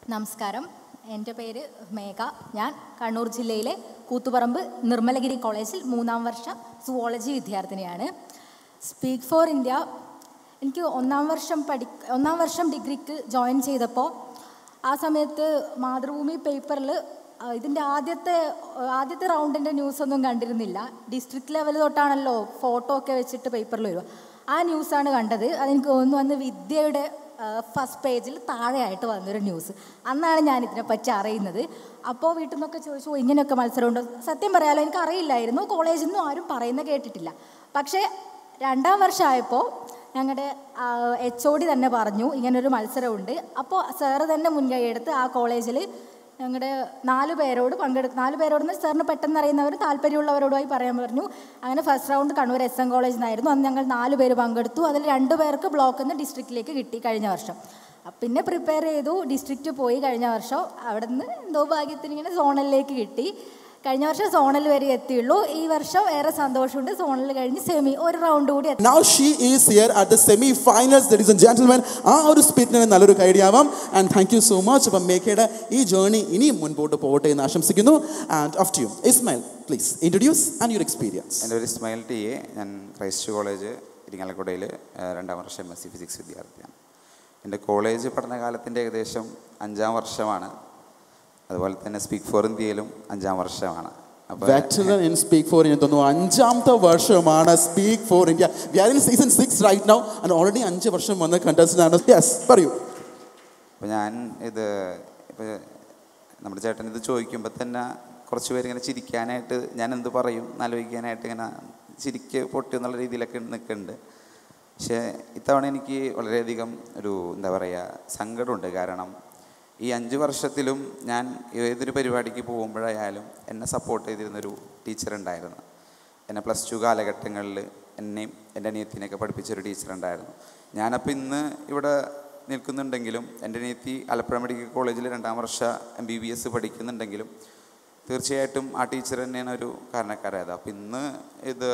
നമസ്കാരം എൻ്റെ പേര് മേഘ ഞാൻ കണ്ണൂർ ജില്ലയിലെ കൂത്തുപറമ്പ് നിർമ്മലഗിരി കോളേജിൽ മൂന്നാം വർഷ സുവോളജി വിദ്യാർത്ഥിനിയാണ് സ്പീക്ക് ഫോർ ഇന്ത്യ എനിക്ക് ഒന്നാം വർഷം പഠി ഒന്നാം വർഷം ഡിഗ്രിക്ക് ജോയിൻ ചെയ്തപ്പോൾ ആ സമയത്ത് മാതൃഭൂമി പേപ്പറിൽ ഇതിൻ്റെ ആദ്യത്തെ ആദ്യത്തെ റൗണ്ടിൻ്റെ ന്യൂസൊന്നും കണ്ടിരുന്നില്ല ഡിസ്ട്രിക്ട് ലെവൽ തൊട്ടാണല്ലോ ഫോട്ടോ ഒക്കെ വെച്ചിട്ട് പേപ്പറിൽ വരിക ആ ന്യൂസാണ് കണ്ടത് അതെനിക്ക് തോന്നുന്നു അന്ന് വിദ്യയുടെ ഫസ്റ്റ് പേജിൽ താഴെയായിട്ട് വന്നൊരു ന്യൂസ് അന്നാണ് ഞാൻ ഇതിനെപ്പറ്റി അറിയുന്നത് അപ്പോൾ വീട്ടിൽ നിന്നൊക്കെ ചോദിച്ചു "ഓ, ഇങ്ങനെയൊക്കെ മത്സരമുണ്ടോ സത്യം പറയാലോ എനിക്ക് അറിയില്ലായിരുന്നു കോളേജിൽ നിന്നും ആരും പറയുന്നത് കേട്ടിട്ടില്ല പക്ഷേ രണ്ടാം വർഷമായപ്പോൾ ഞങ്ങളുടെ എച്ച് ഒ ഡി തന്നെ പറഞ്ഞു ഇങ്ങനൊരു മത്സരമുണ്ട് അപ്പോൾ സാറ് തന്നെ മുൻകൈ എടുത്ത് ആ കോളേജിൽ ഞങ്ങളുടെ നാല് പേരോട് പങ്കെടുക്ക നാല് പേരോട് സാറിന് പെട്ടെന്ന് അറിയുന്നവർ താല്പര്യമുള്ളവരോടുമായി പറയാൻ പറഞ്ഞു അങ്ങനെ first round Kannur S N കോളേജിൽ നിന്നായിരുന്നു അന്ന് ഞങ്ങൾ നാല് പേര് പങ്കെടുത്തു അതിൽ രണ്ട് പേർക്ക് ബ്ലോക്കിൽ നിന്ന് ഡിസ്ട്രിക്റ്റിലേക്ക് കിട്ടി കഴിഞ്ഞ വർഷം അപ്പൊ പിന്നെ പ്രിപ്പയർ ചെയ്തു ഡിസ്ട്രിക്റ്റ് പോയി കഴിഞ്ഞ വർഷം അവിടെ നിന്ന് എന്തോ ഭാഗ്യത്തിന് ഇങ്ങനെ സോണലിലേക്ക് കിട്ടി കഴിഞ്ഞ വർഷം സോണൽ വരെ എത്തിയുള്ളൂ ഈ വർഷം ഏറെ സന്തോഷമുണ്ട് സോണൽ കഴിഞ്ഞ് സെമി ഒരു റൗണ്ട് കൂടി എത്തി Now she is here at the semi-finals, ladies and gentlemen. ആ ഒരു സ്പീറ്റിന് നല്ലൊരു കൈഡിയാവാം and thank you so much അപ്പം മേഘയുടെ ഈ ജേർണി ഇനിയും മുൻപോട്ട് പോകട്ടെ എന്ന് ആശംസിക്കുന്നു and of you Ismail please introduce and your experience എൻ്റെ ഒരു ഇസ്മായിൽ ടി എ ഞാൻ ക്രൈസ്റ്റ് കോളേജ് ഇരിങ്ങാലക്കുടയിൽ രണ്ടാം വർഷം എം എസ് സി ഫിസിക്സ് വിദ്യാർത്ഥിയാണ് എൻ്റെ കോളേജ് പഠനകാലത്തിൻ്റെ ഏകദേശം അഞ്ചാം വർഷമാണ് അതുപോലെ തന്നെ സ്പീക്ക് ഫോർ ഇന്ത്യയിലും അഞ്ചാം വർഷമാണ് അപ്പോൾ veteran in speak for India തോന്നുന്നു അഞ്ചാമത്തെ വർഷമാണ് speak for India we are in season six right now and already അഞ്ച് വർഷം വന്ന contestant ആണ് യെസ് പറയൂ അപ്പോൾ ഞാൻ ഇത് ഇപ്പോൾ നമ്മുടെ ചേട്ടൻ ഇത് ചോദിക്കുമ്പോൾ തന്നെ കുറച്ച് പേര് ഇങ്ങനെ ചിരിക്കാനായിട്ട് ഞാൻ എന്ത് പറയും എന്നാലോചിക്കാനായിട്ട് ഇങ്ങനെ ചിരിക്ക് പൊട്ടി എന്നുള്ള രീതിയിലൊക്കെ നിൽക്കുന്നുണ്ട് പക്ഷേ ഇത്തവണ എനിക്ക് വളരെയധികം ഒരു എന്താ പറയുക സങ്കടമുണ്ട് കാരണം ഈ അഞ്ച് വർഷത്തിലും ഞാൻ ഏതൊരു പരിപാടിക്ക് പോകുമ്പോഴായാലും എന്നെ സപ്പോർട്ട് ചെയ്തിരുന്നൊരു ടീച്ചർ ഉണ്ടായിരുന്നു എന്നെ പ്ലസ് ടു കാലഘട്ടങ്ങളിൽ എന്നെയും എൻ്റെ അനിയത്തിനെയൊക്കെ പഠിപ്പിച്ചൊരു ടീച്ചർ ഉണ്ടായിരുന്നു ഞാനപ്പോൾ ഇന്ന് ഇവിടെ നിൽക്കുന്നുണ്ടെങ്കിലും എൻ്റെ അനിയത്തി ആലപ്പുഴ മെഡിക്കൽ കോളേജിൽ രണ്ടാം വർഷ എം ബി ബി എസ് പഠിക്കുന്നുണ്ടെങ്കിലും തീർച്ചയായിട്ടും ആ ടീച്ചർ തന്നെയാണ് ഒരു കാരണക്കാരായത് അപ്പോൾ ഇന്ന് ഇത്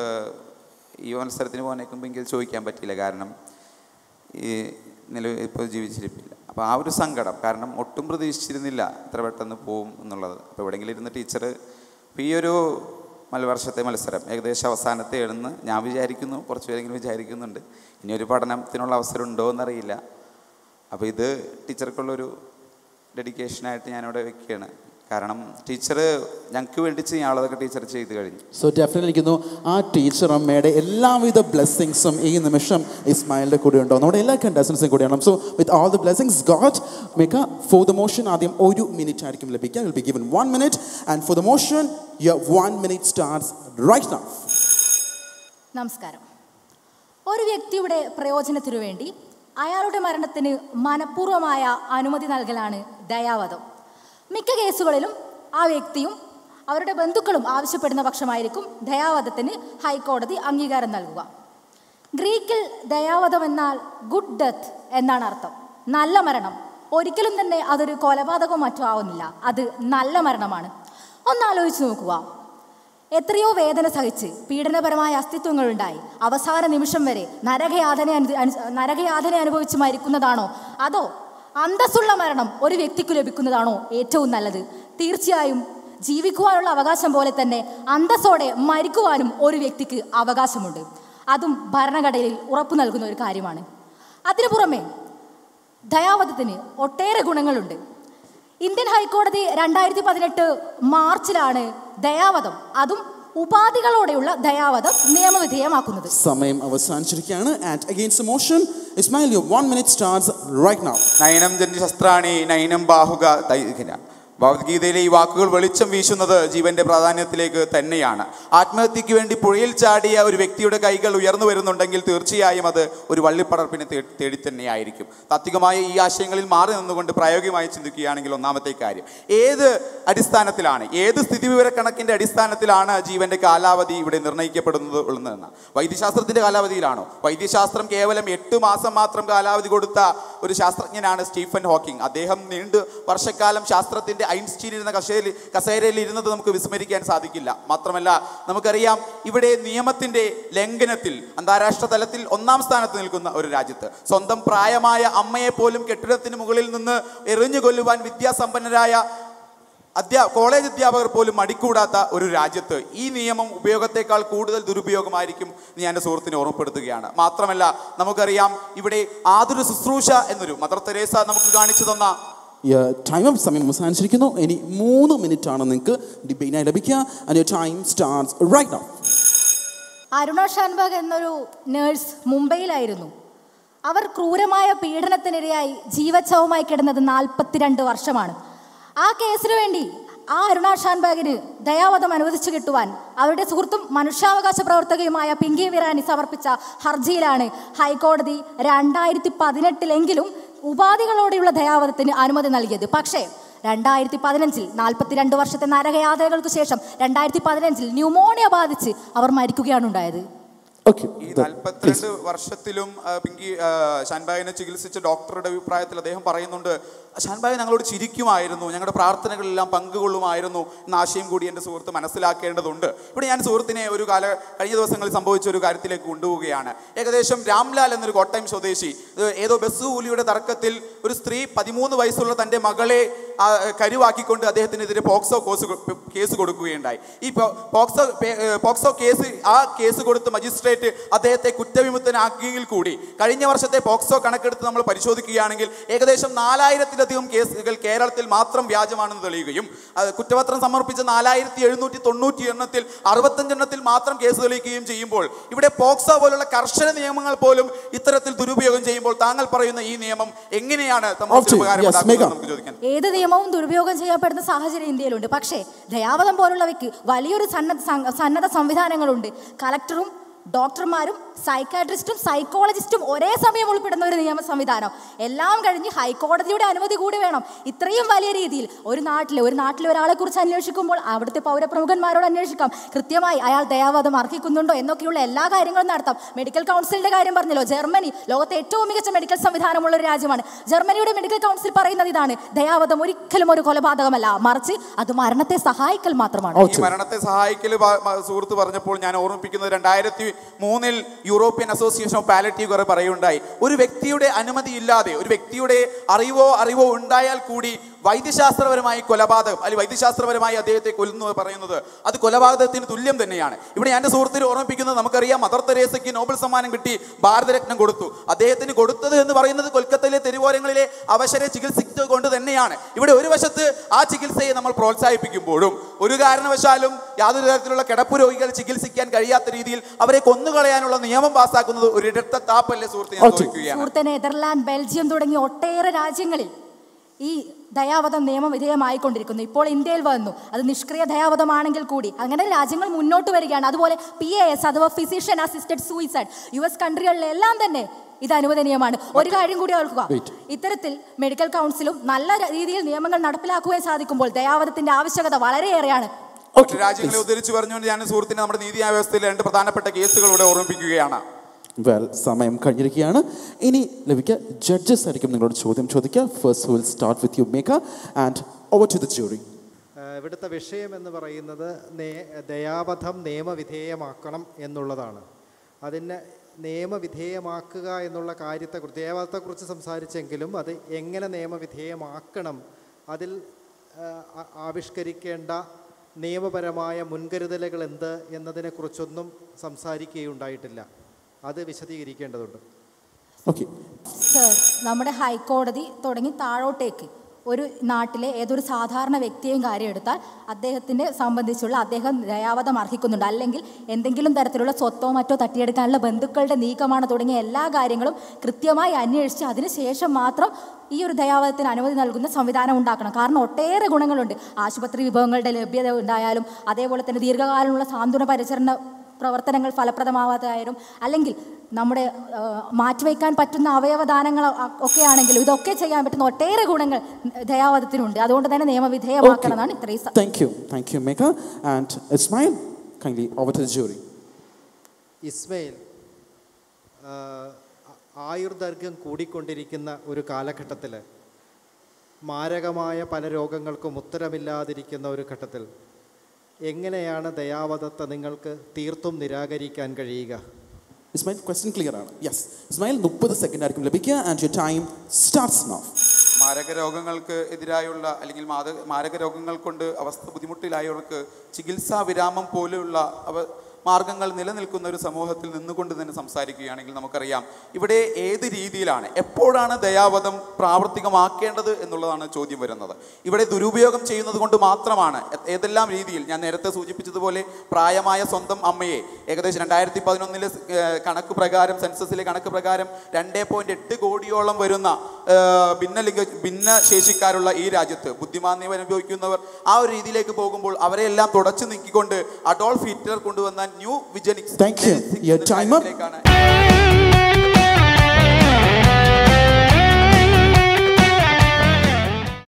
ഈ മത്സരത്തിന് പോകാനേക്കുമ്പോൾ എനിക്ക് ചോദിക്കാൻ പറ്റില്ല കാരണം ഈ നിലവിൽ ഇപ്പോൾ ജീവിച്ചിരിപ്പില്ല അപ്പോൾ ആ ഒരു സങ്കടം കാരണം ഒട്ടും പ്രതീക്ഷിച്ചിരുന്നില്ല ഇത്ര പെട്ടെന്ന് പോവും എന്നുള്ളത് അപ്പോൾ എവിടെയെങ്കിലും ഇരുന്ന ടീച്ചർ ഇപ്പോൾ ഈ ഒരു മലവർഷത്തെ മത്സരം ഏകദേശം അവസാനത്തെ എഴുന്ന് ഞാൻ വിചാരിക്കുന്നു കുറച്ച് പേരെങ്കിലും വിചാരിക്കുന്നുണ്ട് ഇനി ഒരു പഠനത്തിനുള്ള അവസരം ഉണ്ടോ എന്നറിയില്ല അപ്പോൾ ഇത് ടീച്ചർക്കുള്ളൊരു ഡെഡിക്കേഷനായിട്ട് ഞാനിവിടെ വെക്കുകയാണ് കാരണം ടീച്ചർ ഞങ്ങൾക്ക് വേണ്ടി ചെയ്യാനുള്ളതൊക്കെ ടീച്ചർ ചെയ്ത് കഴിഞ്ഞു സോ ഡെഫിനറ്റ്ലി ഇരിക്കുന്നു ആ ടീച്ചർ അമ്മയുടെ എല്ലാവിധ ബ്ലെസ്സിങ്സും ഈ നിമിഷം ഇസ്മായിലിൻ്റെ കൂടെ ഉണ്ടാവും നമ്മുടെ എല്ലാ കണ്ടസ്റ്റൻസും കൂടെയാണ് so with all the blessings God Mekha for the motion ആദ്യം ഒരു മിനിറ്റ് ആയിരിക്കും ലഭിക്കുക will be given one minute and for the motion you one minute starts right now നമസ്കാരം ഒരു വ്യക്തിയുടെ പ്രയോജനത്തിനു വേണ്ടി അയാളുടെ മരണത്തിന് മനഃപൂർവമായ അനുമതി നൽകലാണ് ദയാവധം മിക്ക കേസുകളിലും ആ വ്യക്തിയും അവരുടെ ബന്ധുക്കളും ആവശ്യപ്പെടുന്ന പക്ഷമായിരിക്കും ദയാവധത്തിന് ഹൈക്കോടതി അംഗീകാരം നൽകുക ഗ്രീക്കിൽ ദയാവധം എന്നാൽ ഗുഡ് ഡെത്ത് എന്നാണ് അർത്ഥം നല്ല മരണം ഒരിക്കലും തന്നെ അതൊരു കൊലപാതകവും മറ്റോ ആവുന്നില്ല അത് നല്ല മരണമാണ് ഒന്നാലോചിച്ച് നോക്കുക എത്രയോ വേദന സഹിച്ച് പീഡനപരമായ അസ്തിത്വങ്ങളുണ്ടായി അവസാന നിമിഷം വരെ നരകയാതന അനു- അനു- നരകയാതന അനുഭവിച്ച് മരിക്കുന്നതാണോ അതോ അന്തസ്സുള്ള മരണം ഒരു വ്യക്തിക്ക് ലഭിക്കുന്നതാണോ ഏറ്റവും നല്ലത് തീർച്ചയായും ജീവിക്കുവാനുള്ള അവകാശം പോലെ തന്നെ അന്തസ്സോടെ മരിക്കുവാനും ഒരു വ്യക്തിക്ക് അവകാശമുണ്ട് അതും ഭരണഘടനയിൽ ഉറപ്പു നൽകുന്ന ഒരു കാര്യമാണ് അതിനു പുറമെ ദയാവധത്തിന് ഒട്ടേറെ ഗുണങ്ങളുണ്ട് ഇന്ത്യൻ ഹൈക്കോടതി രണ്ടായിരത്തി പതിനെട്ട് മാർച്ചിലാണ് ദയാവധം അതും ഉപാധികളോടെയുള്ള ദയാവധം നിയമവിധേയമാക്കുന്നത് സമയം അവസാനിച്ചിരിക്കുകയാണ് and against motion Ismail you one minute starts right now നയനം ജന്യ ശസ്ത്രാണി നയനം ബാഹുക തൈഹിന ഭഗവത്ഗീതയിലെ ഈ വാക്കുകൾ വെളിച്ചം വീശുന്നത് ജീവന്റെ പ്രാധാന്യത്തിലേക്ക് തന്നെയാണ് ആത്മഹത്യക്ക് വേണ്ടി പുഴയിൽ ചാടിയ ഒരു വ്യക്തിയുടെ കൈകൾ ഉയർന്നു വരുന്നുണ്ടെങ്കിൽ തീർച്ചയായും അത് ഒരു വള്ളിപ്പടർപ്പിനെ തേ- തേടി തന്നെയായിരിക്കും താത്വികമായ ഈ ആശയങ്ങളിൽ മാറി നിന്നുകൊണ്ട് പ്രായോഗികമായി ചിന്തിക്കുകയാണെങ്കിൽ ഒന്നാമത്തെ കാര്യം ഏത് അടിസ്ഥാനത്തിലാണ് ഏത് സ്ഥിതിവിവരക്കണക്കിന്റെ അടിസ്ഥാനത്തിലാണ് ജീവന്റെ കാലാവധി ഇവിടെ നിർണ്ണയിക്കപ്പെടുന്നത് ഉള്ളതെന്ന് വൈദ്യശാസ്ത്രത്തിന്റെ കാലാവധിയിലാണോ വൈദ്യശാസ്ത്രം കേവലം എട്ട് മാസം മാത്രം കാലാവധി കൊടുത്ത ഒരു ശാസ്ത്രജ്ഞനാണ് സ്റ്റീഫൻ ഹോക്കിംഗ് അദ്ദേഹം നീണ്ട് വർഷക്കാലം ശാസ്ത്രത്തിന്റെ ആൽബർട്ട് ഐൻസ്റ്റീൻ ഇരുന്ന കസേരയിൽ കസേരയിൽ ഇരുന്നത് നമുക്ക് വിസ്മരിക്കാൻ സാധിക്കില്ല മാത്രമല്ല നമുക്കറിയാം ഇവിടെ നിയമത്തിന്റെ ലംഘനത്തിൽ അന്താരാഷ്ട്ര തലത്തിൽ ഒന്നാം സ്ഥാനത്ത് നിൽക്കുന്ന ഒരു രാജ്യത്ത് സ്വന്തം പ്രായമായ അമ്മയെ പോലും കെട്ടിടത്തിന് മുകളിൽ നിന്ന് എറിഞ്ഞു കൊല്ലുവാൻ വിദ്യാസമ്പന്നരായ അധ്യാ കോളേജ് അധ്യാപകർ പോലും മടിക്കൂടാത്ത ഒരു രാജ്യത്ത് ഈ നിയമം ഉപയോഗത്തെക്കാൾ കൂടുതൽ ദുരുപയോഗമായിരിക്കും എന്ന് ഞാൻ എൻ്റെ സുഹൃത്തിനെ ഓർമ്മപ്പെടുത്തുകയാണ് മാത്രമല്ല നമുക്കറിയാം ഇവിടെ ആതുര ശുശ്രൂഷ എന്നൊരു മദർ തെരേസ നമുക്ക് കാണിച്ചു തന്ന ടൈം ഓഫ് സമയം അവസാനിച്ചിരിക്കുന്നു ഇനി മൂന്ന് മിനിറ്റ് ആണ് നിങ്ങൾക്ക് ഡിബേറ്റിനായി ലഭിക്കുക and time starts right now Aruna Shanbaug എന്നൊരു നേഴ്സ് മുംബൈയിലായിരുന്നു അവർ ക്രൂരമായ പീഡനത്തിനിരയായി ജീവച്ഛവമായി കിടന്നത് നാൽപ്പത്തിരണ്ട് വർഷമാണ് ആ കേസിനു വേണ്ടി ആ അരുണ ഷാൻബാഗിന് ദയാവധം അനുവദിച്ചു കിട്ടുവാൻ അവരുടെ സുഹൃത്തും മനുഷ്യാവകാശ പ്രവർത്തകയുമായ പിങ്കി വിറാനി സമർപ്പിച്ച ഹർജിയിലാണ് ഹൈക്കോടതി രണ്ടായിരത്തി പതിനെട്ടിലെങ്കിലും ഉപാധികളോടെയുള്ള ദയാവധത്തിന് അനുമതി നൽകിയത് പക്ഷേ രണ്ടായിരത്തി പതിനഞ്ചിൽ നാൽപ്പത്തിരണ്ട് വർഷത്തെ നരകയാതനകൾക്ക് ശേഷം രണ്ടായിരത്തി പതിനഞ്ചിൽ ന്യൂമോണിയ ബാധിച്ച് അവർ മരിക്കുകയാണ് ഉണ്ടായത് ഓക്കെ ഈ നാൽപ്പത്തിരണ്ട് വർഷത്തിലും ആ, പിങ്കി ആ, ഷാൻബാഗിനെ ചികിത്സിച്ച ഡോക്ടറുടെ അഭിപ്രായത്തിൽ അദ്ദേഹം പറയുന്നുണ്ട് ഷാൻബാഗ് ഞങ്ങളോട് ചിരിക്കുമായിരുന്നു ഞങ്ങളുടെ പ്രാർത്ഥനകളെല്ലാം പങ്കുകൊള്ളുമായിരുന്നു എന്ന ആശയം കൂടി എൻ്റെ സുഹൃത്ത് മനസ്സിലാക്കേണ്ടതുണ്ട് ഇവിടെ ഞാൻ സുഹൃത്തിനെ ഒരു കാല കഴിഞ്ഞ ദിവസങ്ങളിൽ സംഭവിച്ച ഒരു കാര്യത്തിലേക്ക് കൊണ്ടുപോവുകയാണ് ഏകദേശം രാംലാൽ എന്നൊരു കോട്ടയം സ്വദേശി ഇത് ഏതോ ബസ് കൂലിയുടെ തർക്കത്തിൽ ഒരു സ്ത്രീ പതിമൂന്ന് വയസ്സുള്ള തൻ്റെ മകളെ ആ, കരുവാക്കിക്കൊണ്ട് അദ്ദേഹത്തിനെതിരെ പോക്സോ കോസ് കൊ- കേസ് കൊടുക്കുകയുണ്ടായി ഈ പോ- പോക്സോ പേ- ഏ, പോക്സോ കേസ് ആ കേസ് കൊടുത്ത് മജിസ്ട്രേറ്റ് അദ്ദേഹത്തെ കുറ്റവിമുക്തനാക്കിയെങ്കിൽ കൂടി കഴിഞ്ഞ വർഷത്തെ പോക്സോ കണക്കെടുത്ത് നമ്മൾ പരിശോധിക്കുകയാണെങ്കിൽ ഏകദേശം നാലായിരത്തിലധികം കേസുകൾ കേരളത്തിൽ മാത്രം വ്യാജമാണെന്ന് തെളിയുകയും അത് കുറ്റപത്രം സമർപ്പിച്ച നാലായിരത്തി എഴുന്നൂറ്റി തൊണ്ണൂറ്റി എണ്ണത്തിൽ അറുപത്തഞ്ചെണ്ണത്തിൽ മാത്രം കേസ് തെളിയിക്കുകയും ചെയ്യുമ്പോൾ ഇവിടെ പോക്സോ പോലുള്ള കർശന നിയമങ്ങൾ പോലും ഇത്തരത്തിൽ ദുരുപയോഗം ചെയ്യുമ്പോൾ താങ്കൾ പറയുന്ന ഈ നിയമം എങ്ങനെയാണ് സമൂഹത്തിന് Up to you. Yes, ഉപകാരമുണ്ടാക്കുന്നത് Megha. നമുക്ക് ചോദിക്കാൻ ഏത് നിയമവും ദുരുപയോഗം ചെയ്യപ്പെടുന്ന സാഹചര്യം ഇന്ത്യയിലുണ്ട് പക്ഷേ ദയാവധം പോലുള്ളവയ്ക്ക് വലിയൊരു സന്നദ്ധ സം- സന്നദ്ധ സംവിധാനങ്ങളുണ്ട് കളക്ടറും ഡോക്ടർമാരും സൈക്കാട്രിസ്റ്റും സൈക്കോളജിസ്റ്റും ഒരേ സമയം ഉൾപ്പെടുന്ന ഒരു നിയമ സംവിധാനം എല്ലാം കഴിഞ്ഞ് ഹൈക്കോടതിയുടെ അനുമതി കൂടി വേണം ഇത്രയും വലിയ രീതിയിൽ ഒരു നാട്ടിലെ ഒരു നാട്ടിലെ ഒരാളെ കുറിച്ച് അന്വേഷിക്കുമ്പോൾ അവിടുത്തെ പൗരപ്രമുഖന്മാരോട് അന്വേഷിക്കാം കൃത്യമായി അയാൾ ദയാവധം അർഹിക്കുന്നുണ്ടോ എന്നൊക്കെയുള്ള എല്ലാ കാര്യങ്ങളും നടത്താം മെഡിക്കൽ കൗൺസിലിന്റെ കാര്യം പറഞ്ഞല്ലോ ജർമ്മനി ലോകത്തെ ഏറ്റവും മികച്ച മെഡിക്കൽ സംവിധാനമുള്ള ഒരു രാജ്യമാണ് ജർമ്മനിയുടെ മെഡിക്കൽ കൗൺസിൽ പറയുന്നത് ഇതാണ് ദയാവധം ഒരിക്കലും ഒരു കൊലപാതകമല്ല മറിച്ച് അത് മരണത്തെ സഹായിക്കൽ മാത്രമാണ് ഈ മരണത്തെ സഹായിക്കൽ പ- മ- സുഹൃത്ത് പറഞ്ഞപ്പോൾ ഞാൻ ഓർമ്മിപ്പിക്കുന്നത് രണ്ടായിരത്തി മൂന്നിൽ European association of palliative care പറയുണ്ടായി ഒരു വ്യക്തിയുടെ അനുമതി ഇല്ലാതെ ഒരു വ്യക്തിയുടെ അറിവോ അറിവോ ഉണ്ടായാൽ കൂടി വൈദ്യശാസ്ത്രപരമായി കൊലപാതകം അല്ലെങ്കിൽ വൈദ്യശാസ്ത്രപരമായി അദ്ദേഹത്തെ കൊല്ലുന്നു എന്ന് പറയുന്നത് അത് കൊലപാതകത്തിന് തുല്യം തന്നെയാണ് ഇവിടെ എൻ്റെ സുഹൃത്തിന് ഓർമ്മിപ്പിക്കുന്നത് നമുക്കറിയാം മദർ തെരേസയ്ക്ക് നോബൽ സമ്മാനം കിട്ടി ഭാരതരത്നം കൊടുത്തു അദ്ദേഹത്തിന് കൊടുത്തത് എന്ന് പറയുന്നത് കൊൽക്കത്തയിലെ തെരുവോരങ്ങളിലെ അവശരെ ചികിത്സിച്ചത് കൊണ്ട് തന്നെയാണ് ഇവിടെ ഒരു വശത്ത് ആ ചികിത്സയെ നമ്മൾ പ്രോത്സാഹിപ്പിക്കുമ്പോഴും ഒരു കാരണവശാലും യാതൊരു തരത്തിലുള്ള കിടപ്പ് രോഗികൾ ചികിത്സിക്കാൻ കഴിയാത്ത രീതിയിൽ അവരെ കൊന്നുകളയാനുള്ള നിയമം പാസ്സാക്കുന്നത് ഒരു ഇരട്ട താപ്പല്ലേ സുഹൃത്ത് ഞാൻ ഓക്കേ. ചോദിക്കുകയാണ് സുഹൃത്തെ നെതർലാൻഡ് ബെൽജിയം തുടങ്ങിയ ഒട്ടേറെ രാജ്യങ്ങളിൽ ഈ ദയാവധം നിയമം വിധേയമായിക്കൊണ്ടിരിക്കുന്നു ഇപ്പോൾ ഇന്ത്യയിൽ വന്നു അത് നിഷ്ക്രിയ ദയാവധമാണെങ്കിൽ കൂടി അങ്ങനെ രാജ്യങ്ങൾ മുന്നോട്ട് വരികയാണ് അതുപോലെ പി എ എസ് അഥവാ physician assisted suicide U S കൺട്രികളിലെല്ലാം തന്നെ ഇത് അനുവദനീയമാണ് ഒരു കാര്യം കൂടി ഓർക്കുക Wait. ഇത്തരത്തിൽ മെഡിക്കൽ കൗൺസിലും നല്ല രീതിയിൽ നിയമങ്ങൾ നടപ്പിലാക്കുവാൻ സാധിക്കുമ്പോൾ ദയാവധത്തിന്റെ ആവശ്യകത വളരെയേറെയാണ് മറ്റു രാജ്യങ്ങളെ ഉദ്ധരിച്ചു പറഞ്ഞുകൊണ്ട് ഞാൻ സുഹൃത്തിനെ നമ്മുടെ നീതി വ്യവസ്ഥയിലെ രണ്ട് പ്രധാനപ്പെട്ട കേസുകളിലൂടെ ഓർമ്മിപ്പിക്കുകയാണ് വെൽ സമയം കഴിഞ്ഞിരിക്കുകയാണ് ഇനി ലഭിക്കുക ജഡ്ജസ് ആയിരിക്കും നിങ്ങളോട് ചോദ്യം ചോദിക്കുക first will start with you Mekha and over to the jury ഏഹ് ഇവിടുത്തെ വിഷയം എന്ന് പറയുന്നത് നേ ദയാവധം നിയമവിധേയമാക്കണം എന്നുള്ളതാണ് അതിന് നിയമവിധേയമാക്കുക എന്നുള്ള കാര്യത്തെക്കുറിച്ച് ദയാവധത്തെക്കുറിച്ച് സംസാരിച്ചെങ്കിലും അത് എങ്ങനെ നിയമവിധേയമാക്കണം അതിൽ ഏഹ്, ആ- ആവിഷ്കരിക്കേണ്ട നിയമപരമായ മുൻകരുതലുകൾ എന്ത് എന്നതിനെക്കുറിച്ചൊന്നും സംസാരിക്കുകയുണ്ടായിട്ടില്ല അത് വിശദീകരിക്കേണ്ടതുണ്ട് ഓക്കെ സർ നമ്മുടെ ഹൈക്കോടതി തുടങ്ങി താഴോട്ടേക്ക് ഒരു നാട്ടിലെ ഏതൊരു സാധാരണ വ്യക്തിയെയും കാര്യം എടുത്താൽ അദ്ദേഹത്തിനെ സംബന്ധിച്ചുള്ള അദ്ദേഹം ദയാവധം അർഹിക്കുന്നുണ്ട് അല്ലെങ്കിൽ എന്തെങ്കിലും തരത്തിലുള്ള സ്വത്തോ മറ്റോ തട്ടിയെടുക്കാനുള്ള ബന്ധുക്കളുടെ നീക്കമാണ് തുടങ്ങിയ എല്ലാ കാര്യങ്ങളും കൃത്യമായി അന്വേഷിച്ച് അതിനുശേഷം മാത്രം ഈ ഒരു ദയാവധത്തിന് അനുമതി നൽകുന്ന സംവിധാനം ഉണ്ടാക്കണം കാരണം ഒട്ടേറെ ഗുണങ്ങളുണ്ട് ആശുപത്രി വിഭവങ്ങളുടെ ലഭ്യത ഉണ്ടായാലും അതേപോലെ തന്നെ ദീർഘകാലമുള്ള സാന്ത്വന പരിചരണ പ്രവർത്തനങ്ങൾ ഫലപ്രദമാവാതായാലും അല്ലെങ്കിൽ നമ്മുടെ ആ, മാറ്റിവെക്കാൻ പറ്റുന്ന അവയവദാനങ്ങൾ ഒക്കെ ആണെങ്കിലും ഇതൊക്കെ ചെയ്യാൻ പറ്റുന്ന ഒട്ടേറെ ഗുണങ്ങൾ ദയാവധത്തിനുണ്ട് അതുകൊണ്ട് തന്നെ നിയമവിധേയമാക്കണം എന്നാണ് ഇത്രയും സ- thank you thank you Mekha and Ismail kindly over to the jury Ismail ആ, ആയുർദൈർഘ്യം കൂടിക്കൊണ്ടിരിക്കുന്ന ഒരു കാലഘട്ടത്തിൽ മാരകമായ പല രോഗങ്ങൾക്കും ഉത്തരമില്ലാതിരിക്കുന്ന ഒരു ഘട്ടത്തിൽ എങ്ങനെയാണ് ദയാവധത്തെ നിങ്ങൾക്ക് തീർത്തും നിരാകരിക്കാൻ കഴിയുക ഇസ്മായിൽ ക്വസ്റ്റ്യൻ ക്ലിയർ ആണ് യെസ് ഇസ്മായിൽ മുപ്പത് സെക്കൻഡ് ആയിരിക്കും ലഭിക്കുക and your time starts now മാരക രോഗങ്ങൾക്ക് എതിരായുള്ള അല്ലെങ്കിൽ മാത മാരക രോഗങ്ങൾ കൊണ്ട് അവസ്ഥ ബുദ്ധിമുട്ടിലായവർക്ക് ചികിത്സാ വിരാമം പോലെയുള്ള അവ മാർഗങ്ങൾ നിലനിൽക്കുന്ന ഒരു സമൂഹത്തിൽ നിന്നുകൊണ്ട് തന്നെ സംസാരിക്കുകയാണെങ്കിൽ നമുക്കറിയാം ഇവിടെ ഏത് രീതിയിലാണ് എപ്പോഴാണ് ദയാവധം പ്രാവർത്തികമാക്കേണ്ടത് എന്നുള്ളതാണ് ചോദ്യം വരുന്നത് ഇവിടെ ദുരുപയോഗം ചെയ്യുന്നത് കൊണ്ട് മാത്രമാണ് എ- ഏതെല്ലാം രീതിയിൽ ഞാൻ നേരത്തെ സൂചിപ്പിച്ചതുപോലെ പ്രായമായ സ്വന്തം അമ്മയെ ഏകദേശം രണ്ടായിരത്തി പതിനൊന്നിലെ കണക്ക് പ്രകാരം സെൻസസിലെ കണക്ക് പ്രകാരം രണ്ടേ പോയിന്റ് എട്ട് കോടിയോളം വരുന്ന ഏഹ്, ഭിന്നലിംഗ ഭിന്നശേഷിക്കാരുള്ള ഈ രാജ്യത്ത് ബുദ്ധിമാന്യം അനുഭവിക്കുന്നവർ ആ ഒരു രീതിയിലേക്ക് പോകുമ്പോൾ അവരെല്ലാം തുടച്ചു നീക്കിക്കൊണ്ട് അഡോൾഫ് ഹിറ്റ്ലർ കൊണ്ടുവന്ന new eugenics Thank you. Your time up. ാണ്